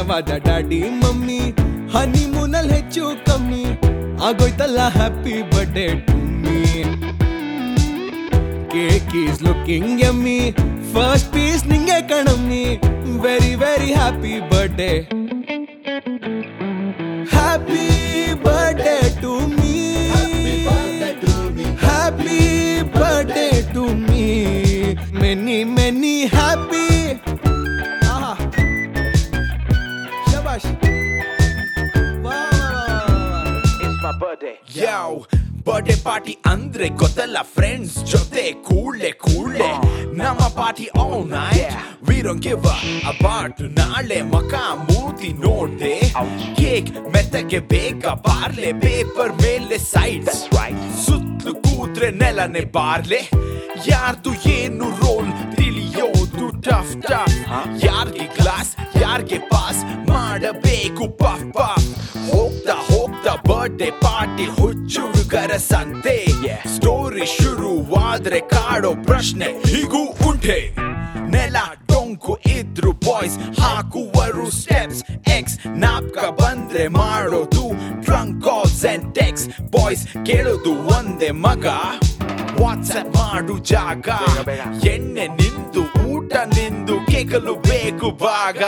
ಧನ್ಯವಾದ daddy mummy ಹನಿಮೂನಲ್ಲಿ ಹೆಚ್ಚು ಕಮ್ಮಿ ಆಗೋಯ್ತಲ್ಲ happy birthday to me cake is looking yummy first piece ನಿಂಗೆ ಕಣಮ್ಮಿ very very happy birthday happy birthday to me happy birthday to me many many happy ಶಬಾಷ್ It's my birthday. ಯಾವ birthday party ಅಂದ್ರೆ ಗೊತ್ತಲ್ಲ ಫ್ರೆಂಡ್ಸ್ ಜೊತೆ ಕೂಡ್ಲೆ ಕೂಡ್ಲೆ ನಮ್ಮ party all night we don't give abort ನಾಳೆ ಮಕ ಮೂತಿ ನೋಡ್ದೆ ಕೇಕ್ ಮೆತ್ತಗೆ ಬೇಗ ಬಾರ್ಲೆ ಪೇಪರ್ ಮೇಲೆ ಸೈಡ್ ಸುತ್ತಲೂ ಕೂತ್ರೆ ನೆಲನೆ ಬಾರ್ಲೆ ಯಾರ್ದು ಏನು ರೋಲ್ ತಿಳಿಯೋದು ಟಫ್ ಟಫ್ ಯಾರ್ಗೆ ಗ್ಲಾಸ್ ಯಾರ್ಗೆ ಪಾಸ್ ಮಾಡಬೇಕು ಪಫ್ ಪಫ್ ಹೋಗ್ತಾ ಹೋಗ್ತಾ ಬರ್ಡೇ ಪಾರ್ಟಿ ಹುಚ್ಚುಡುಗರ ಸಂತೆ ಸ್ಟೋರಿ ಶುರುವಾದ್ರೆ ಕಾಡೋ ಪ್ರಶ್ನೆ ಹೀಗೂ ಉಂಟೆ ನೆಲ ಡೊಂಕು ಇದ್ರು ಬಾಯ್ಸ್ ಹಾಕುವರು ಸ್ಟೆಪ್ಸ್ ಎಕ್ಸ್ ನಾಪ್ಕ ಬಂದ್ರೆ ಮಾಡೋದು trunk calls and texts boys ಕೇಳೋದು ಒಂದೇ ಮಗ ವಾಟ್ಸ್ಆಪ್ ಮಾಡು ಜಾಗ ಎಣ್ಣೆ ನಿಂದು ಊಟ ನಿಂದು ಕೇಕಲು ಬೇಕು ಭಾಗ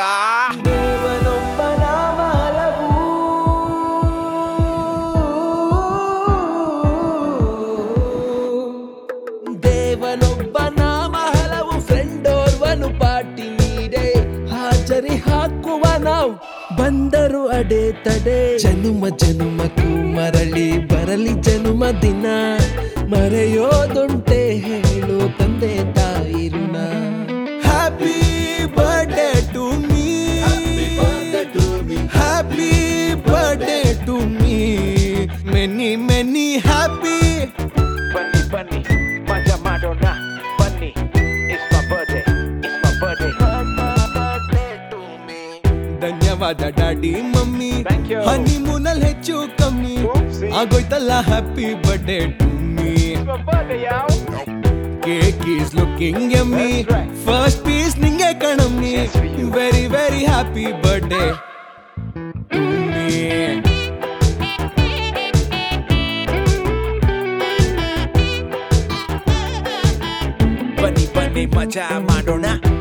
ದೇವನೊಬ್ಬ ನಾಮ ಹಲವು ಫ್ರೆಂಡ್ ಓರ್ವನು ಪಾರ್ಟಿ ನೀಡೆ ಹಾಜರಿ ಹಾಕುವ ನಾವು ಬಂದರು ಅಡೆ ತಡೆ ಜನುಮ ಜನುಮಕ್ಕೂ ಮರಳಿ ಬರಲಿ ಜನುಮ ದಿನ ಮರೆಯೋದುಂಟೆ ಹೇಳು ತಂದೆ ತಾಯಿರುಣ happy birthday to me happy birthday to me many many happy Bunny, bunny, Maja Madonna, bunny. It's my birthday. It's my birthday. birthday to me. ಧನ್ಯವಾದ ಡ್ಯಾಡಿ ಮಮ್ಮಿ Thank you. ಹನಿಮೂನಲ್ಲಿ ಹೆಚ್ಚು ಕಮ್ಮಿ Oopsie. ಆಗೋಯ್ತಲ್ಲ happy birthday to me It's my birthday, y'all. Cake is looking yummy That's right. First piece ನಿಂಗೆ ಕಣಮ್ಮಿ Just for you. Very very happy birthday to me ಬನ್ನಿ ಬನ್ನಿ ಮಜಾ ಮಾಡೋಣ